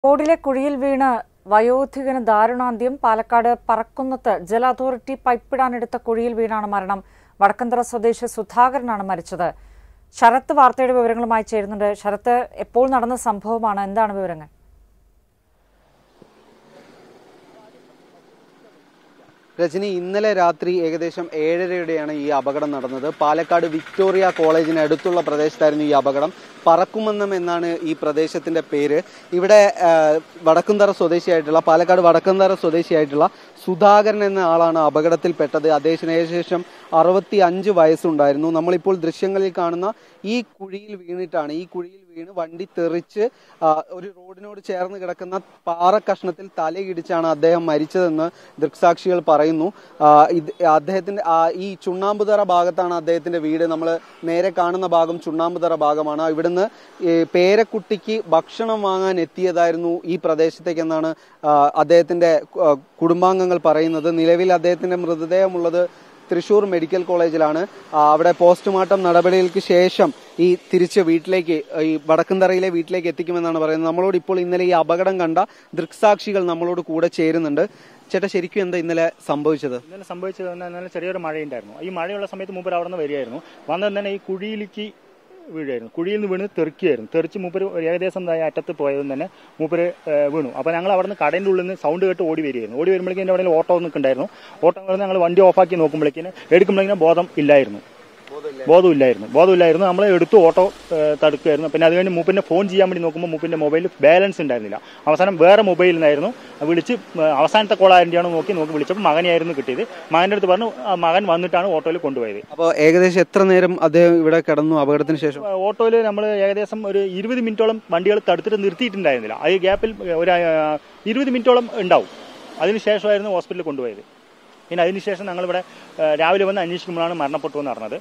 റോഡിലെ കുഴിയിൽ വീണ് വയോധികന് ദാരുണാന്ത്യം പാലക്കാട് പറക്കുന്നത്ത് ജല അതോറിറ്റി പൈപ്പിടാനെടുത്ത കുഴിയിൽ വീണാണ് മരണം വടക്കന്തറ സ്വദേശി സുധാകരനാണ് മരിച്ചത് ശരത്ത് വാർത്തയുടെ വിവരങ്ങളുമായി ചേരുന്നുണ്ട് ശരത്ത് എപ്പോൾ നടന്ന സംഭവമാണ് എന്താണ് വിവരങ്ങൾ രജനി ഇന്നലെ രാത്രി ഏകദേശം ഏഴരയോടെയാണ് ഈ അപകടം നടന്നത് പാലക്കാട് വിക്ടോറിയ കോളേജിന് അടുത്തുള്ള പ്രദേശത്തായിരുന്നു ഈ അപകടം പറക്കുമന്നം എന്നാണ് ഈ പ്രദേശത്തിന്റെ പേര് ഇവിടെ ആ, വടക്കുംതറ സ്വദേശിയായിട്ടുള്ള പാലക്കാട് വടക്കുംതറ സ്വദേശിയായിട്ടുള്ള സുധാകരൻ എന്ന ആളാണ് അപകടത്തിൽപ്പെട്ടത് അദ്ദേഹത്തിന് ഏകദേശം അറുപത്തി അഞ്ച് വയസ്സുണ്ടായിരുന്നു നമ്മളിപ്പോൾ ദൃശ്യങ്ങളിൽ കാണുന്ന ഈ കുഴിയിൽ വീണിട്ടാണ് ഈ കുഴിയിൽ വീണ് വണ്ടി തെറിച്ച് ആ, ഒരു റോഡിനോട് ചേർന്ന് കിടക്കുന്ന പാറ കഷ്ണത്തിൽ തലയിടിച്ചാണ് അദ്ദേഹം മരിച്ചതെന്ന് ദൃക്സാക്ഷികൾ പറയുന്നു ആ, ഇത് അദ്ദേഹത്തിന്റെ ആ, ഈ ചുണ്ണാമ്പുതറ ഭാഗത്താണ് അദ്ദേഹത്തിന്റെ വീട് നമ്മൾ നേരെ കാണുന്ന ഭാഗം ചുണ്ണാമ്പുതറ ഭാഗമാണ് ഇവിടുന്ന് ഈ പേരക്കുട്ടിക്ക് ഭക്ഷണം വാങ്ങാൻ എത്തിയതായിരുന്നു ഈ പ്രദേശത്തേക്കെന്നാണ് ആ, അദ്ദേഹത്തിന്റെ ആ, കുടുംബാംഗങ്ങൾ പറയുന്നത് നിലവിൽ അദ്ദേഹത്തിന്റെ മൃതദേഹമുള്ളത് തൃശൂർ മെഡിക്കൽ കോളേജിലാണ് ആ, അവിടെ പോസ്റ്റ്മോർട്ടം നടപടികൾക്ക് ശേഷം ഈ തിരിച്ച് വീട്ടിലേക്ക് ഈ വടക്കുംതറയിലെ വീട്ടിലേക്ക് എത്തിക്കുമെന്നാണ് പറയുന്നത് നമ്മളോട് ഇപ്പോൾ ഇന്നലെ ഈ അപകടം കണ്ട ദൃക്സാക്ഷികൾ നമ്മളോട് കൂടെ ചേരുന്നുണ്ട് ചേട്ടാ ശരിക്കും എന്താ ഇന്നലെ സംഭവിച്ചത് ഇന്നലെ സംഭവിച്ചത് തന്നെ ഇന്നലെ ചെറിയൊരു മഴയുണ്ടായിരുന്നു ഈ മഴയുള്ള സമയത്ത് മൂപ്പർ അവിടെ നിന്ന് വരികയായിരുന്നു വന്നത് തന്നെ ഈ കുഴിയിലേക്ക് വീഴായിരുന്നു കുഴിയിൽ നിന്ന് വീണ് തെറിക്കുകയായിരുന്നു തെറിച്ച് മൂപ്പര് ഒരു ഏകദേശം ദാ അറ്റത്ത് പോയതും തന്നെ മൂപ്പര് ഏഹ്, വീണു അപ്പോൾ ഞങ്ങൾ അവിടെ നിന്ന് കടയുടെ ഉള്ളിൽ നിന്ന് സൗണ്ട് കേട്ട് ഓടി വരികയായിരുന്നു ഓടി വരുമ്പോഴേക്കും എൻ്റെ അവിടെ ഓട്ടോ നിൽക്കുന്നുണ്ടായിരുന്നു ഓട്ടോ വന്ന് ഞങ്ങൾ വണ്ടി ഓഫാക്കി നോക്കുമ്പോഴേക്കിന് എടുക്കുമ്പോഴേക്കും ബോധം ഇല്ലായിരുന്നു ബോധമില്ലായിരുന്നു ബോധമില്ലായിരുന്നു നമ്മൾ എടുത്തു ഓട്ടോ ഏഹ്, തടുക്കുമായിരുന്നു പിന്നെ അത് കഴിഞ്ഞ് മൂപ്പിന്റെ ഫോൺ ചെയ്യാൻ വേണ്ടി നോക്കുമ്പോൾ മൂപ്പിന്റെ മൊബൈലിൽ ബാലൻസ് ഉണ്ടായിരുന്നില്ല അവസാനം വേറെ മൊബൈലിൽ നിന്നായിരുന്നു വിളിച്ച് ഏഹ്, അവസാനത്തെ കോൾ ആരുടെയാണോ നോക്കി നോക്കി വിളിച്ചപ്പോൾ മകനെയായിരുന്നു കിട്ടിയത് മകന്റെ അടുത്ത് പറഞ്ഞു ആ മകൻ വന്നിട്ടാണ് ഓട്ടോയിൽ കൊണ്ടുപോയത് അപ്പോൾ ഏകദേശം എത്ര നേരം അദ്ദേഹം ഇവിടെ കിടന്നു അപകടത്തിന് ശേഷം ഓട്ടോയിൽ നമ്മൾ ഏകദേശം ഒരു ഇരുപത് മിനിറ്റോളം വണ്ടികൾ തടുത്തിട്ട് നിർത്തിയിട്ടുണ്ടായിരുന്നില്ല ആ ഗ്യാപ്പിൽ ഒരു ആ, ഇരുപത് മിനിറ്റോളം ഉണ്ടാവും അതിനുശേഷമായിരുന്നു ഹോസ്പിറ്റലിൽ കൊണ്ടുപോയത് പിന്നെ അതിനുശേഷം ഞങ്ങളിവിടെ ആ, രാവിലെ വന്ന് അന്വേഷിക്കുമ്പോഴാണ് മരണപ്പെട്ടു എന്ന് അറിഞ്ഞത്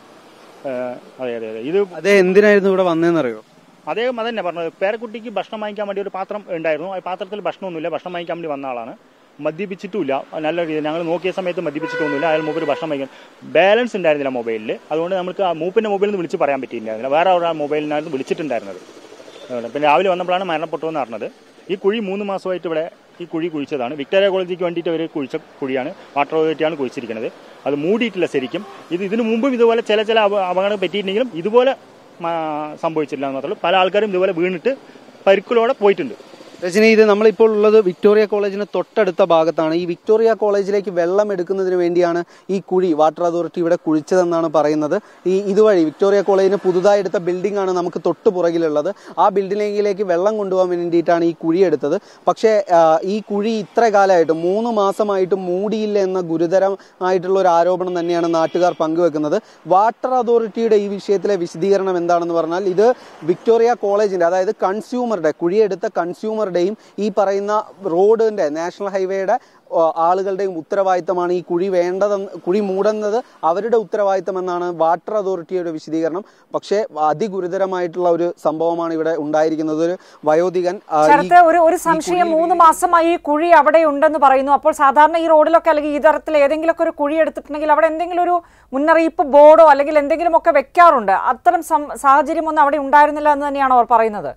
ആ, അതെ അതെ അതെ ഇത് അദ്ദേഹം എന്തിനായിരുന്നു ഇവിടെ വന്നതെന്നറിയോ അദ്ദേഹം അതന്നെ പറഞ്ഞത് പേരക്കുട്ടിക്ക് ഭക്ഷണം വാങ്ങിക്കാൻ വേണ്ടി ഒരു പാത്രം ഉണ്ടായിരുന്നു ആ പാത്രത്തിൽ ഭക്ഷണമൊന്നുമില്ല ഭക്ഷണം വാങ്ങിക്കാൻ വേണ്ടി വന്ന ആളാണ് മദ്യപിച്ചിട്ടുമില്ല നല്ല രീതിയിൽ ഞങ്ങൾ നോക്കിയ സമയത്ത് മദ്യപിച്ചിട്ടൊന്നുമില്ല അയാൾ മൂപ്പര് ഭക്ഷണം വാങ്ങിക്കാൻ ബാലൻസ് ഉണ്ടായിരുന്നില്ല മൊബൈലിൽ അതുകൊണ്ട് നമുക്ക് ആ മൂപ്പിന്റെ മൊബൈലിൽ നിന്ന് വിളിച്ച് പറയാൻ പറ്റിയിട്ടുണ്ടായിരുന്നില്ല വേറെ ഒരാൾ മൊബൈലിനായിരുന്നു വിളിച്ചിട്ടുണ്ടായിരുന്നത് അതുകൊണ്ട് പിന്നെ രാവിലെ വന്നപ്പോഴാണ് മരണപ്പെട്ടു എന്ന് അറിഞ്ഞത് ഈ കുഴി മൂന്ന് മാസമായിട്ട് ഇവിടെ ഈ കുഴി കുഴിച്ചതാണ് വിക്ടോറിയ കോളേജിലേക്ക് വേണ്ടിയിട്ട് അവർ കുഴിച്ച കുഴിയാണ് വാട്ടർ അതോറിറ്റിയാണ് കുഴിച്ചിരിക്കുന്നത് അത് മൂടിയിട്ടില്ല ശരിക്കും ഇത് ഇതിനു മുമ്പും ഇതുപോലെ ചില ചില അപ- അപകടങ്ങൾ പറ്റിയിട്ടുണ്ടെങ്കിലും ഇതുപോലെ മ- സംഭവിച്ചില്ല എന്ന് മാത്രമേ ഉള്ളൂ പല ആൾക്കാരും ഇതുപോലെ വീണിട്ട് പരിക്കുകളോടെ പോയിട്ടുണ്ട് രജനി ഇത് നമ്മളിപ്പോൾ ഉള്ളത് വിക്ടോറിയ കോളേജിന് തൊട്ടടുത്ത ഭാഗത്താണ് ഈ വിക്ടോറിയ കോളേജിലേക്ക് വെള്ളം എടുക്കുന്നതിന് വേണ്ടിയാണ് ഈ കുഴി വാട്ടർ അതോറിറ്റി ഇവിടെ കുഴിച്ചതെന്നാണ് പറയുന്നത് ഈ ഇതുവഴി വിക്ടോറിയ കോളേജിന് പുതുതായി എടുത്ത ബിൽഡിംഗ് ആണ് നമുക്ക് തൊട്ട് പുറകിലുള്ളത് ആ ബിൽഡിംഗിലേക്ക് വെള്ളം കൊണ്ടുപോകാൻ വേണ്ടിയിട്ടാണ് ഈ കുഴി എടുത്തത് പക്ഷേ ആ, ഈ കുഴി ഇത്ര കാലമായിട്ട് മൂന്ന് മാസമായിട്ട് മൂടിയില്ല എന്ന ഗുരുതരമായിട്ടുള്ള ഒരു ആരോപണം തന്നെയാണ് നാട്ടുകാർ പങ്കുവെക്കുന്നത് വാട്ടർ അതോറിറ്റിയുടെ ഈ വിഷയത്തിലെ വിശദീകരണം എന്താണെന്ന് പറഞ്ഞാൽ ഇത് വിക്ടോറിയ കോളേജിന്റെ അതായത് കൺസ്യൂമറുടെ കുഴിയെടുത്ത കൺസ്യൂമറുടെയും ഈ പറയുന്ന റോഡിന്റെ നാഷണൽ ഹൈവേയുടെ ആ, ആളുകളുടെയും ഉത്തരവാദിത്തമാണ് ഈ കുഴി വേണ്ടതെന്ന് കുഴി മൂടുന്നത് അവരുടെ ഉത്തരവാദിത്തമെന്നാണ് വാട്ടർ അതോറിറ്റിയുടെ വിശദീകരണം പക്ഷേ അതിഗുരുതരമായിട്ടുള്ള ഒരു സംഭവമാണ് ഇവിടെ ഉണ്ടായിരിക്കുന്നത് ഒരു വയോധികൻ ആ, ഈ- ശരത്ത് ഒരു ഒരു സംശയം മൂന്ന് മാസമായി ഈ കുഴി അവിടെ ഉണ്ടെന്ന് പറയുന്നു അപ്പോൾ സാധാരണ ഈ റോഡിലൊക്കെ അല്ലെങ്കിൽ ഈ തരത്തിൽ ഏതെങ്കിലുമൊക്കെ ഒരു കുഴി എടുത്തിട്ടുണ്ടെങ്കിൽ അവിടെ എന്തെങ്കിലും ഒരു മുന്നറിയിപ്പ് ബോർഡോ അല്ലെങ്കിൽ എന്തെങ്കിലും ഒക്കെ വെക്കാറുണ്ട് അത്തരം സം- സാഹചര്യമൊന്നും അവിടെ ഉണ്ടായിരുന്നില്ല എന്ന് തന്നെയാണ് അവർ പറയുന്നത്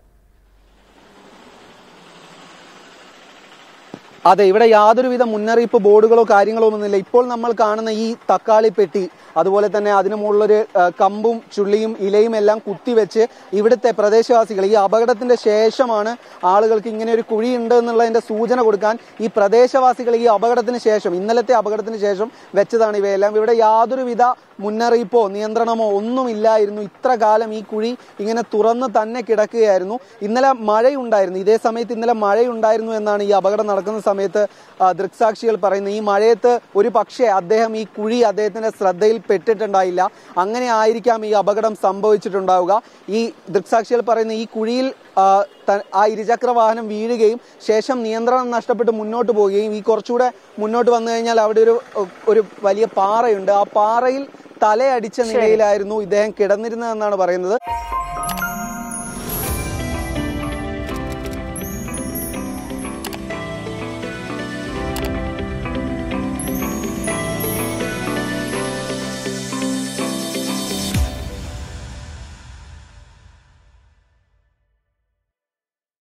അതെ ഇവിടെ യാതൊരുവിധ മുന്നറിയിപ്പ് ബോർഡുകളോ കാര്യങ്ങളോ ഒന്നുമില്ല ഇപ്പോൾ നമ്മൾ കാണുന്ന ഈ തക്കാളി പെട്ടി അതുപോലെ തന്നെ അതിന് മുകളിലൊരു ആ, കമ്പും ചുള്ളിയും ഇലയും എല്ലാം കുത്തിവെച്ച് ഇവിടുത്തെ പ്രദേശവാസികൾ ഈ അപകടത്തിന്റെ ശേഷമാണ് ആളുകൾക്ക് ഇങ്ങനെ ഒരു കുഴി ഉണ്ട് എന്നുള്ളതിന്റെ സൂചന കൊടുക്കാൻ ഈ പ്രദേശവാസികൾ ഈ അപകടത്തിന് ശേഷം ഇന്നലത്തെ അപകടത്തിന് ശേഷം വെച്ചതാണ് ഇവയെല്ലാം ഇവിടെ യാതൊരുവിധ മുന്നറിയിപ്പോ നിയന്ത്രണമോ ഒന്നുമില്ലായിരുന്നു ഇത്ര കാലം ഈ കുഴി ഇങ്ങനെ തുറന്ന് തന്നെ കിടക്കുകയായിരുന്നു ഇന്നലെ മഴയുണ്ടായിരുന്നു ഇതേ സമയത്ത് ഇന്നലെ മഴയുണ്ടായിരുന്നു എന്നാണ് ഈ അപകടം നടക്കുന്ന സമയത്ത് ആ, ദൃക്സാക്ഷികൾ പറയുന്നത് ഈ മഴയത്ത് ഒരു പക്ഷേ അദ്ദേഹം ഈ കുഴി അദ്ദേഹത്തിന്റെ ശ്രദ്ധയിൽ പെട്ടിട്ടുണ്ടായില്ല അങ്ങനെ ആയിരിക്കാം ഈ അപകടം സംഭവിച്ചിട്ടുണ്ടാവുക ഈ ദൃക്സാക്ഷികൾ പറയുന്ന ഈ കുഴിയിൽ ആ, ത- ആ ഇരുചക്ര വാഹനം വീഴുകയും ശേഷം നിയന്ത്രണം നഷ്ടപ്പെട്ട് മുന്നോട്ട് പോവുകയും ഈ കുറച്ചുകൂടെ മുന്നോട്ട് വന്നു കഴിഞ്ഞാൽ അവിടെ ഒരു ഒരു വലിയ പാറയുണ്ട് ആ പാറയിൽ തലയടിച്ച നിലയിലായിരുന്നു ഇദ്ദേഹം കിടന്നിരുന്നതെന്നാണ് പറയുന്നത്